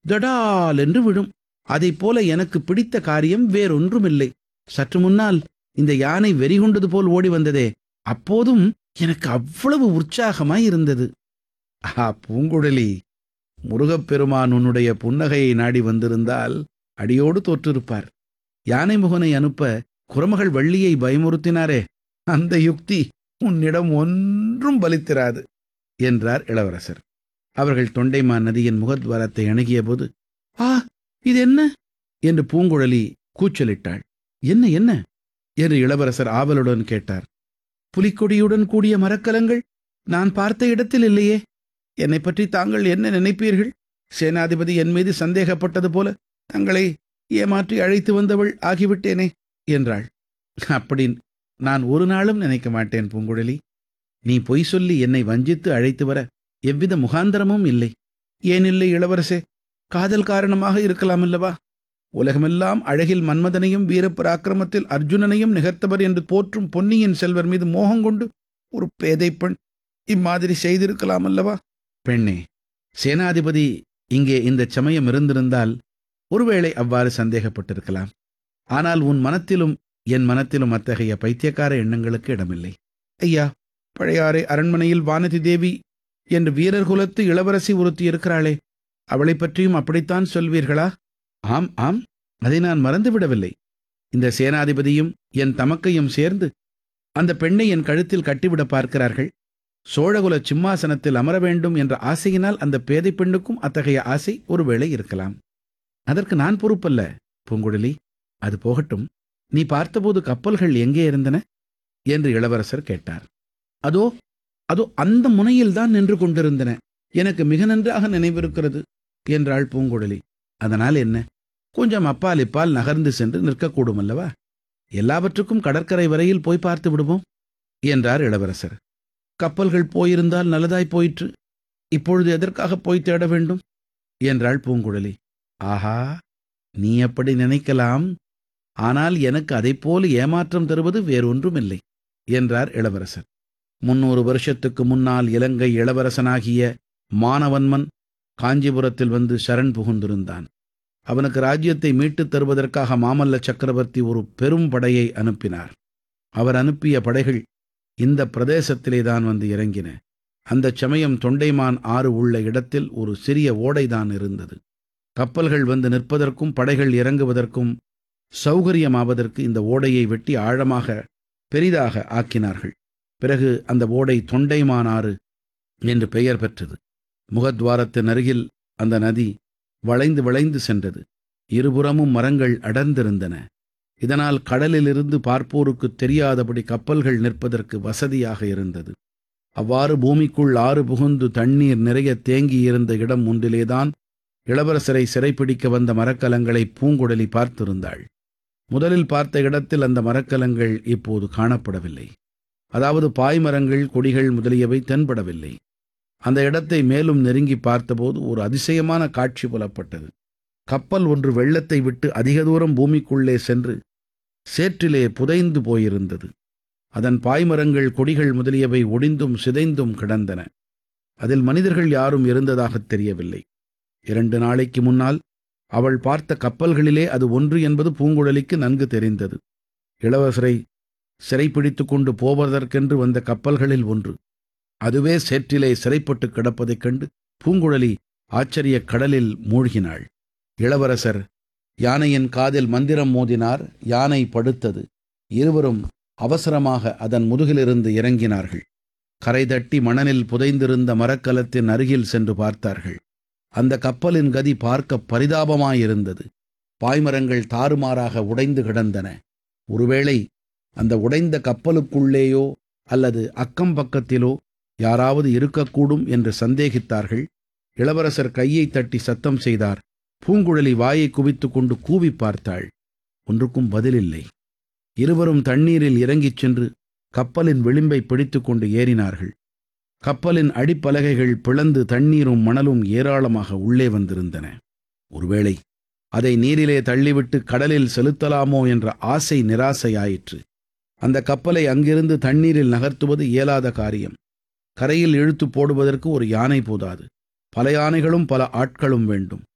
தடால் என்று விடும் அதைப் போல எனக்கு பிடித்த காரியம் வேறொன்றுமில்லை சற்று முன்னால் இந்த யானை வெறிகொண்டது போல் ஓடி வந்ததே அப்போதும் எனக்கு அவ்வளவு உற்சாகமாய் இருந்தது ஆஹா பூங்குழலி முருகப்பெருமான் உன்னுடைய புன்னகையை நாடி வந்திருந்தால் அடியோடு தோற்றிருப்பார் யானை முகனை அனுப்ப குரமகள் வள்ளியை பயமுறுத்தினாரே அந்த யுக்தி உன்னிடம் ஒன்றும் பலித்திராது என்றார் இளவரசர் அவர்கள் தொண்டைமான் நதியின் முகத்வாரத்தை அணுகியபோது ஆ இது என்ன என்று பூங்குழலி கூச்சலிட்டாள் என்ன என்ன என்று இளவரசர் ஆவலுடன் கேட்டார் புலிக்கொடியுடன் கூடிய மரக்கலங்கள் நான் பார்த்த இடத்தில் இல்லையே என்னை பற்றி தாங்கள் என்ன நினைப்பீர்கள் சேனாதிபதி என் மீது சந்தேகப்பட்டது போல தங்களை ஏமாற்றி அழைத்து வந்தவள் ஆகிவிட்டேனே என்றாள் அப்படி நான் ஒரு நாளும் நினைக்க மாட்டேன் பூங்குழலி நீ பொய் சொல்லி என்னை வஞ்சித்து அழைத்து வர எவ்வித முகாந்தரமும் இல்லை ஏன் இல்லை இளவரசே காதல் காரணமாக இருக்கலாம் அல்லவா உலகமெல்லாம் அழகில் மன்மதனையும் வீரப்பராக்கிரமத்தில் அர்ஜுனனையும் நிகர்த்தவர் என்று போற்றும் பொன்னியின் செல்வர் மீது மோகம் கொண்டு ஒரு பேதை பெண் இம்மாதிரி செய்திருக்கலாம் அல்லவா பெண்ணே சேனாதிபதி இங்கே இந்த சமயம் இருந்திருந்தால் ஒருவேளை அவ்வாறு சந்தேகப்பட்டிருக்கலாம் ஆனால் உன் மனத்திலும் என் மனத்திலும் அத்தகைய பைத்தியக்கார எண்ணங்களுக்கு இடமில்லை ஐயா பழையாறை அரண்மனையில் வானதி தேவி என்று வீரர் குலத்து இளவரசி ஒருத்தி இருக்கிறாளே அவளைப் பற்றியும் அப்படித்தான் சொல்வீர்களா ஆம் ஆம் அதை நான் மறந்துவிடவில்லை இந்த சேனாதிபதியும் என் தமக்கையும் சேர்ந்து அந்த பெண்ணை என் கழுத்தில் கட்டிவிட பார்க்கிறார்கள் சோழகுல சிம்மாசனத்தில் அமர வேண்டும் என்ற ஆசையினால் அந்த பேதை பெண்ணுக்கும் அத்தகைய ஆசை ஒருவேளை இருக்கலாம் அதற்கு நான் பொறுப்பல்ல பூங்குழலி அது போகட்டும் நீ பார்த்தபோது கப்பல்கள் எங்கே இருந்தன என்று இளவரசர் கேட்டார் அதோ அதோ அந்த முனையில்தான் நின்று கொண்டிருந்தன எனக்கு மிக நன்றாக நினைவிருக்கிறது என்றாள் பூங்குழலி அதனால் என்ன கொஞ்சம் அப்பால் இப்பால் நகர்ந்து சென்று நிற்கக்கூடும் அல்லவா எல்லாவற்றுக்கும் கடற்கரை வரையில் போய் பார்த்து விடுவோம் என்றார் இளவரசர் கப்பல்கள் போயிருந்தால் நல்லதாய் போயிற்று இப்பொழுது எதற்காக போய் தேட வேண்டும் என்றாள் பூங்குழலி ஆஹா நீ அப்படி நினைக்கலாம் ஆனால் எனக்கு அதைப்போல ஏமாற்றம் தருவது வேறொன்றுமில்லை என்றார் இளவரசர் முன்னூறு வருஷத்துக்கு முன்னால் இலங்கை இளவரசனாகிய மானவன்மன் காஞ்சிபுரத்தில் வந்து சரண் புகுந்திருந்தான் அவனுக்கு ராஜ்யத்தை மீட்டுத் தருவதற்காக மாமல்ல சக்கரவர்த்தி ஒரு பெரும் படையை அனுப்பினார் அவர் அனுப்பிய படைகள் இந்த பிரதேசத்திலே தான் வந்து இறங்கின அந்தச் சமயம் தொண்டைமான் ஆறு உள்ள இடத்தில் ஒரு சிறிய ஓடைதான் இருந்தது கப்பல்கள் வந்து நிற்பதற்கும் படைகள் இறங்குவதற்கும் சௌகரியமாவதற்கு இந்த ஓடையை வெட்டி ஆழமாக பெரிதாக ஆக்கினார்கள் பிறகு அந்த ஓடை தொண்டைமானாறு என்று பெயர் பெற்றது முகத்வாரத்தின் அருகில் அந்த நதி வளைந்து வளைந்து சென்றது இருபுறமும் மரங்கள் அடர்ந்திருந்தன இதனால் கடலிலிருந்து பார்ப்போருக்கு தெரியாதபடி கப்பல்கள் நிற்பதற்கு வசதியாக இருந்தது அவ்வாறு பூமிக்குள் ஆறு புகுந்து தண்ணீர் நிறைய தேங்கியிருந்த இடம் ஒன்றிலேதான் இளவரசரை சிறைப்பிடிக்க வந்த மரக்கலங்களை பூங்குழலி பார்த்திருந்தாள் முதலில் பார்த்த இடத்தில் அந்த மரக்கலங்கள் இப்போது காணப்படவில்லை அதாவது பாய்மரங்கள் கொடிகள் முதலியவை தென்படவில்லை அந்த இடத்தை மேலும் நெருங்கி பார்த்தபோது ஒரு அதிசயமான காட்சி புலப்பட்டது கப்பல் ஒன்று வெள்ளத்தை விட்டு அதிக தூரம் பூமிக்குள்ளே சென்று சேற்றிலே புதைந்து போயிருந்தது அதன் பாய்மரங்கள் கொடிகள் முதலியவை ஒடிந்தும் சிதைந்தும் கிடந்தன அதில் மனிதர்கள் யாரும் இருந்ததாகத் தெரியவில்லை இரண்டு நாளைக்கு முன்னால் அவள் பார்த்த கப்பல்களிலே அது ஒன்று என்பது பூங்குழலிக்கு நன்கு தெரிந்தது இளவரசரை சிறைப்பிடித்துக் கொண்டு போவதற்கென்று வந்த கப்பல்களில் ஒன்று அதுவே சேற்றிலே சிறைப்பட்டு கிடப்பதைக் கண்டு பூங்குழலி ஆச்சரியக் கடலில் மூழ்கினாள் இளவரசர் யானையின் காதில் மந்திரம் மோதினார் யானை படுத்தது இருவரும் அவசரமாக அதன் முதுகிலிருந்து இறங்கினார்கள் கரை தட்டி மணலில் புதைந்திருந்த மரக்கலத்தின் அருகில் சென்று பார்த்தார்கள் அந்த கப்பலின் கதி பார்க்க பரிதாபமாயிருந்தது பாய்மரங்கள் தாறுமாறாக உடைந்து கிடந்தன ஒருவேளை அந்த உடைந்த கப்பலுக்குள்ளேயோ அல்லது அக்கம் பக்கத்திலோ யாராவது இருக்கக்கூடும் என்று சந்தேகித்தார்கள் இளவரசர் கையை தட்டி சத்தம் செய்தார் பூங்குழலி வாயை குவித்துக் கொண்டு கூவி பார்த்தாள் ஒன்றுக்கும் பதிலில்லை இருவரும் தண்ணீரில் இறங்கிச் சென்று கப்பலின் விளிம்பை பிடித்துக் கொண்டு ஏறினார்கள் கப்பலின் அடிப்பலகைகள் பிளந்து தண்ணீரும் மணலும் ஏராளமாக உள்ளே வந்திருந்தன ஒருவேளை அதை நீரிலே தள்ளிவிட்டு கடலில் செலுத்தலாமோ என்ற ஆசை நிராசையாயிற்று அந்த கப்பலை அங்கிருந்து தண்ணீரில் நகர்த்துவது இயலாத காரியம் கரையில் இழுத்து போடுவதற்கு ஒரு யானை போதாது பல யானைகளும் பல ஆட்களும் வேண்டும்